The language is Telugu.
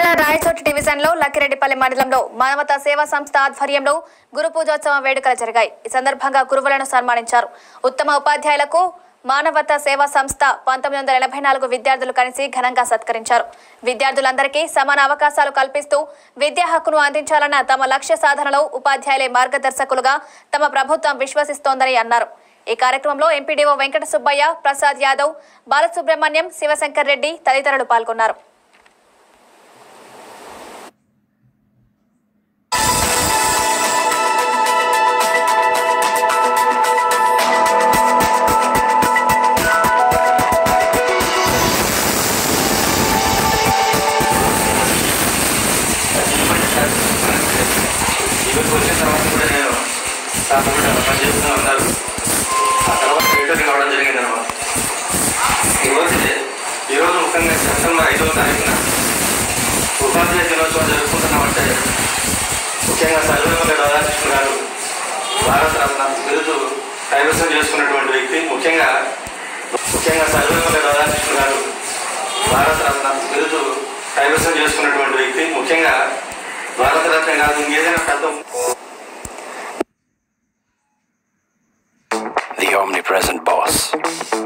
జిల్లా రాయచోటి డివిజన్ లో లక్కిరెడ్డిపల్లి మండలంలో మానవతా సేవా సంస్థ ఆధ్వర్యంలో గురు పూజోత్సవం వేడుకలు జరిగాయి ఈ సందర్భంగా గురువులను సన్మానించారు ఉత్తమ ఉపాధ్యాయులకు మానవతా సేవా సంస్థ పంతొమ్మిది వందల ఎనభై నాలుగు విద్యార్థులు కలిసి ఘనంగా సత్కరించారు విద్యార్థులందరికీ సమాన అవకాశాలు కల్పిస్తూ విద్యా హక్కును అందించాలన్న తమ లక్ష్య సాధనలో ఉపాధ్యాయులే మార్గదర్శకులుగా తమ ప్రభుత్వం విశ్వసిస్తోందని అన్నారు ఈ కార్యక్రమంలో ఎంపీడీఓ వెంకట సుబ్బయ్య ప్రసాద్ యాదవ్ బాలసుబ్రహ్మణ్యం శివశంకర్ రెడ్డి తదితరులు పాల్గొన్నారు ఈరోజు వచ్చిన తర్వాత కూడా నేను కాకుండా పనిచేస్తూ ఉన్నారు ఆ తర్వాత రిటర్న్ కావడం జరిగింది అనమాట ఈరోజు ఈరోజు ముఖ్యంగా సెప్టెంబర్ ఐదవ తారీఖున ఉపాధ్యాయ దినోత్సవం జరుపుకుంటున్నామంటే ముఖ్యంగా సర్వేపల్లి రాధాకృష్ణ గారు భారత రత్న బిరుదు కైవసం చేసుకున్నటువంటి వ్యక్తి ముఖ్యంగా ముఖ్యంగా సర్వేపల్లి రాధాకృష్ణ గారు భారత రత్న బిరుదు కైవసం చేసుకున్నటువంటి వ్యక్తి ముఖ్యంగా భారతరత్న కాదు ఇంకేదైనా పెద్ద the omnipresent boss.